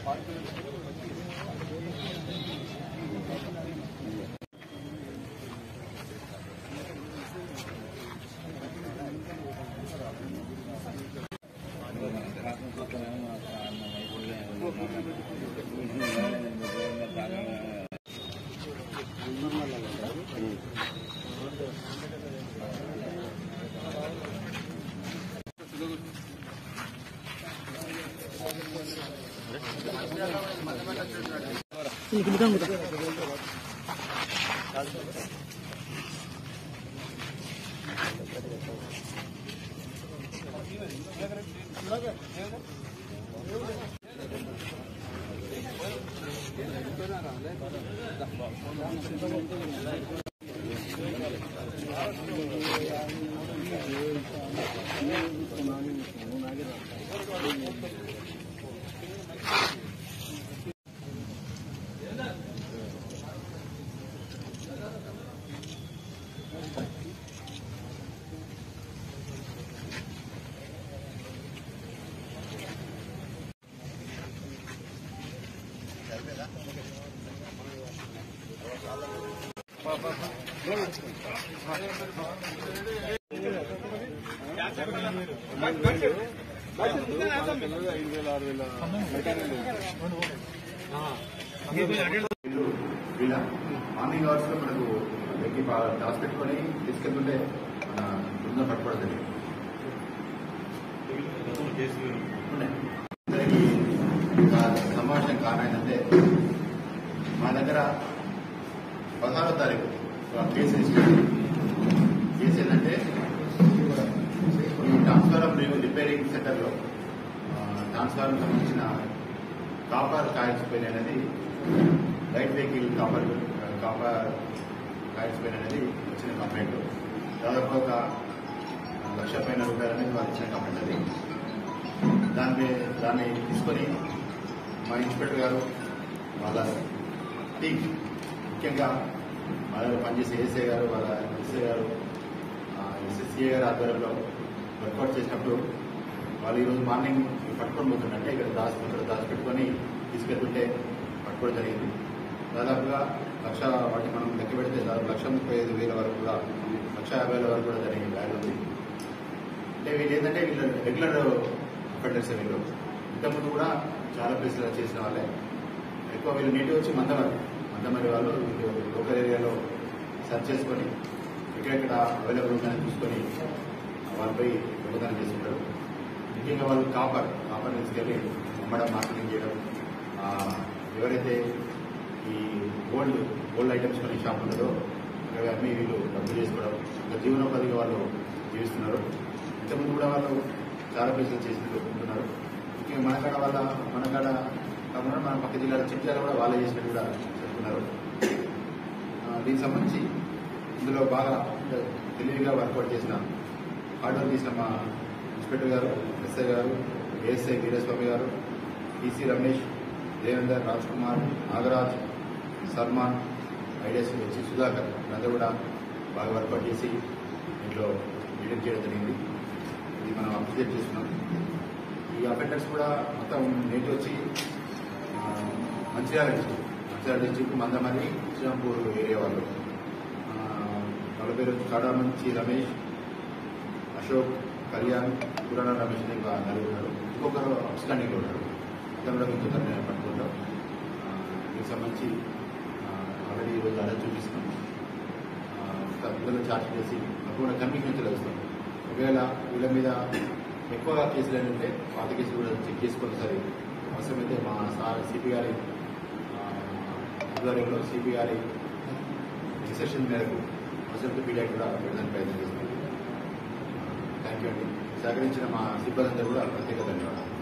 వీళ్ళు వీళ్ళ morning hours లో మనకు ఎక్కి టాస్ పెట్టుకొని తీసుకెళ్తుంటే మన బృందం పట్టుబడుతుంది ఇద్దరికి సమావేశం కారణం ఏంటంటే మా దగ్గర పదహారో తారీఖు ఒక కేసు ఇస్తుంది కేసు ఏంటంటే ఈ ట్రాన్స్ఫారం రిపేరింగ్ సెంటర్లో ట్రాన్స్ఫారం సంబంధించిన కాపర్ కాయిల్స్ పైన అనేది light vehicle copper copper coils పైన అనేది వచ్చిన కంప్లైంట్ దాదాపు ఒక లక్ష పైన రూపాయలు అనేది వాళ్ళు ఇచ్చిన కంప్లైంట్ అది దాన్ని దాన్ని తీసుకొని మా ఇన్స్పెక్టర్ గారు వాళ్ళ టీం ముఖ్యంగా వాళ్ళ పనిచేసే ఏసీ గారు వాళ్ళ ఎస్ఏ గారు ఎస్ఎస్సీఏ గారు ఆధ్వర్యంలో వర్కౌట్ చేసినప్పుడు వాళ్ళు ఈరోజు మార్నింగ్ పట్టుకొని పోతుందంటే ఇక్కడ దాచి ఇక్కడ దాచిపెట్టుకొని తీసుకెళ్తుంటే పట్టుకోవడం జరిగింది దాదాపుగా లక్ష వాటి మనం లెక్క పెడితే దాదాపు లక్ష ముప్పై ఐదు వేల వరకు కూడా లక్ష యాభై వేల వరకు కూడా జరిగే వాల్యూ ఉంది అంటే వీళ్ళు ఏంటంటే వీళ్ళు రెగ్యులర్ అఫెండర్స్ వీళ్ళు ఇంతకుముందు కూడా చాలా ప్లేసులు చేసిన వాళ్ళే ఎక్కువ వీళ్ళు నేటివ్ వచ్చి మందమరి మందమరి వాళ్ళు వీళ్ళు లోకల్ ఏరియాలో సెర్చ్ చేసుకొని ఎక్కడెక్కడ అవైలబుల్ ఉందని చూసుకొని వాళ్ళపై దొంగతనం చేస్తుంటారు ముఖ్యంగా వాళ్ళు కాపర్ కాపర్ తీసుకెళ్ళి అమ్మడం మార్కెటింగ్ చేయడం ఆ, ఎవరైతే ఈ గోల్డ్ గోల్డ్ ఐటమ్స్ కొన్ని షాప్ ఉంటుందో అవి అన్ని వీళ్ళు డబ్బులు చేసుకోవడం ఇంకా జీవనోపాధిగా వాళ్ళు జీవిస్తున్నారు ఇంతకుముందు కూడా వాళ్ళు చాలా ప్లేసులు చేసినట్టు ఉంటున్నారు ముఖ్యంగా మనకాడ వాళ్ళ మనకాడ కాకుండా మన పక్క జిల్లాల చిట్యాల కూడా వాళ్ళే చేసినట్టు కూడా చెప్తున్నారు ఆ, దీనికి సంబంధించి ఇందులో బాగా తెలివిగా వర్కౌట్ చేసిన హార్డ్ వర్క్ చేసిన మా ఇన్స్పెక్టర్ గారు ఎస్ఐ గారు ASI Veeraswamy garu TC Ramesh Devender Raj Kumar Nagaraj Salman IDS వచ్చి సుధాకర్ వీళ్ళందరూ కూడా బాగా వర్కౌట్ చేసి ఇంట్లో డిటెక్ట్ చేయడం జరిగింది ఇది మనం అప్రిషియేట్ చేస్తున్నాం ఈ అఫెండర్స్ కూడా మొత్తం నేటి వచ్చి ఆ, Mancherial district Mancherial district Mandamarri Srirampur area వాళ్ళు ఆ, వాళ్ళ పేరు వచ్చి కాడామంచి రమేష్ అశోక్ కళ్యాణ్ పురాణ రమేష్ అని ఒక నలుగురు ఉన్నారు ఇంకొకరు అప్స్టాండింగ్ ఉన్నారు అతను కూడా ఇంకొకరు నేను పట్టుకుంటాం ఆ, దీనికి సంబంధించి ఆల్రెడీ ఈరోజు అరెస్ట్ చూపిస్తున్నాం పిల్లలు చార్జ్ చేసి అప్పుడు కూడా కన్విక్షన్ తెలుస్తాం ఒకవేళ వీళ్ళ మీద ఎక్కువగా కేసులు అని ఉంటే పాత కేసులు కూడా చెక్ చేసుకొని సరే అవసరమైతే మా సార్ సిపి గారి ఆ, ఆధ్వర్యంలో సిపి గారి ఇన్స్ట్రక్షన్ మేరకు అవసరమైతే పీడియాక్ కూడా వెళ్ళడానికి ప్రయత్నం చేస్తున్నాం థ్యాంక్ యూ అండి సహకరించిన మా సిబ్బంది కూడా ప్రత్యేక ధన్యవాదాలు